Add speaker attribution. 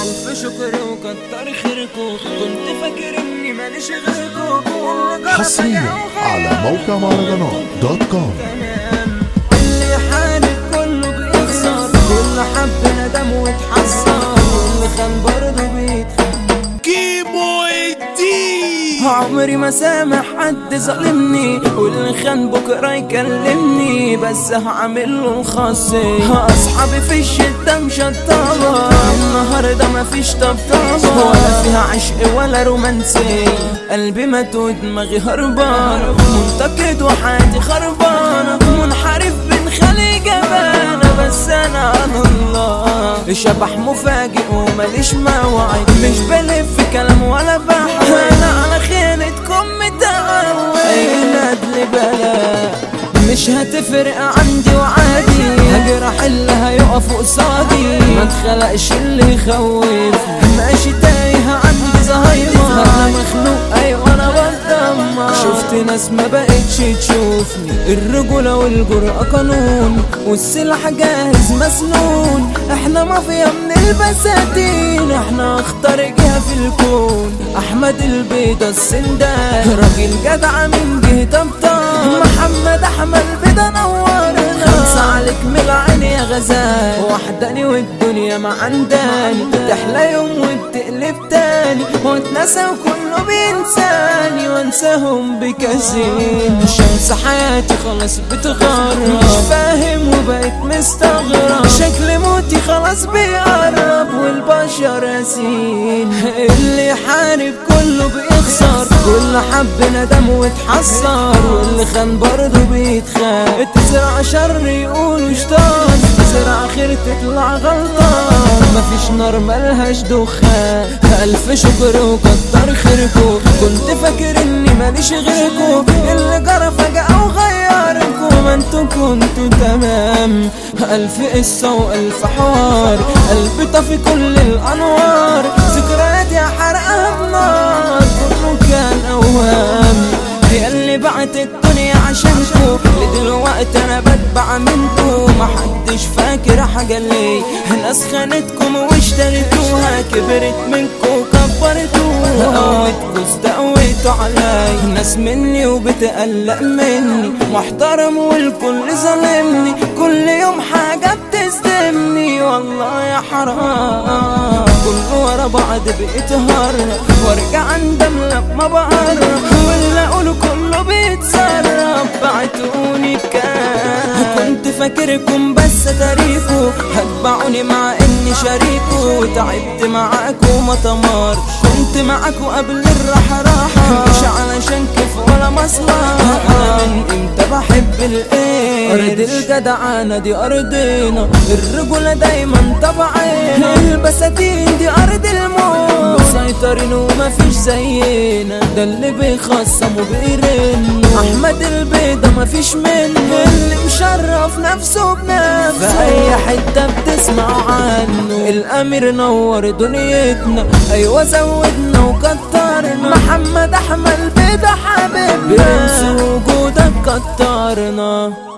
Speaker 1: ألف شكر وكتر خيركم كنت فاكر إني ماليش غيركم اللي جرى
Speaker 2: حصريا
Speaker 1: فجأة
Speaker 2: على موقع مهرجانات دوت كوم
Speaker 1: تمام اللي يحارب كله بيخسر واللي حب ندم واتحسر واللي خان برضه بيتخان
Speaker 3: كيمو الدين
Speaker 1: عمري ما سامح حد ظلمني واللي خان بكره يكلمني بس هعمل له الخاصي اصحابي في الشده مشطبه النهارده مفيش طبطبه ولا فيها عشق ولا رومانسي قلبي مات ودماغي هربانه منتقد وحياتي خربانه منحرف بين خلي جبانه بس انا على الله شبح مفاجئ وماليش موعد مش بلف كلام ولا بحث انا على خيانتكم متعود اي ندل بلاء مش هتفرق عندي وعادي هجرح اللي هيقف قصادي ما اتخلقش اللي يخوفني ماشي تايه عندي زهايمر انا مخنوق ايوه انا بتدمر شفت ناس ما بقتش تشوفني الرجولة والجرأة قانون والسلاح جاهز مسنون احنا مافيا من البساتين احنا اخطر جهة في الكون احمد البيضة السندان راجل جدع من جهة ابطال محمد احمد بيضة نورنا خمسة عليك من العين يا غزال وحداني والدنيا ما عنداني تحلى يوم وتقلب تاني واتنسى وكله بينساني وانساهم بكثير شمس حياتي خلاص بتغرب مش فاهم وبقيت مستغرب شكل موتي خلاص بيقرب والبشر ياسين اللي يحارب كله بيخسر كل حب ندم واتحسر واللي خان برضه بيتخان تزرع شر يقولوا شطان تزرع خير تطلع غلطان مفيش نار ملهاش دخان ألف شكر وكتر خيركم كنت فاكر إني ماليش غيركم اللي جرى فجأة وغيركم ما انتوا كنتوا تمام ألف قصة وألف حوار قلبي طفي كل الأنوار ذكرياتي حرقها بنار كله كان أوهام هي اللي بعت الدنيا عشانكو لدلوقتي انا بتبع منكو محدش فاكر حاجة ليه ناس خانتكم واشتريتوها كبرت منكو كبرتوها قوتكو استقويتوا علي ناس مني وبتقلق مني محترم والكل ظالمني كل يوم حاجة بتصدمني والله يا حرام كله ورا بعض بقيت هرب وارجع اندم لما بقرب واللي اقوله كله بيتسرب بعتوني بكام كنت فاكركم بس تاريخو هتبعوني مع اني شريكو تعبت معاكو ما تمرش كنت معاكو قبل الراحة راحة مش علشان كيف ولا مصلحة انا من امتى بحب الايه ارض الجدعانة دي ارضنا الرجولة دايما طبعنا البساتين دي ارض الموت مسيطرين ومفيش زينا ده اللي بيخصم وبيرن احمد البيضة مفيش منه اللي مشرف نفسه بنفسه في اي حتة بتسمع عنه الامير نور دنيتنا ايوه زودنا وكترنا محمد احمد البيضة حبيبنا بنفس وجودك كترنا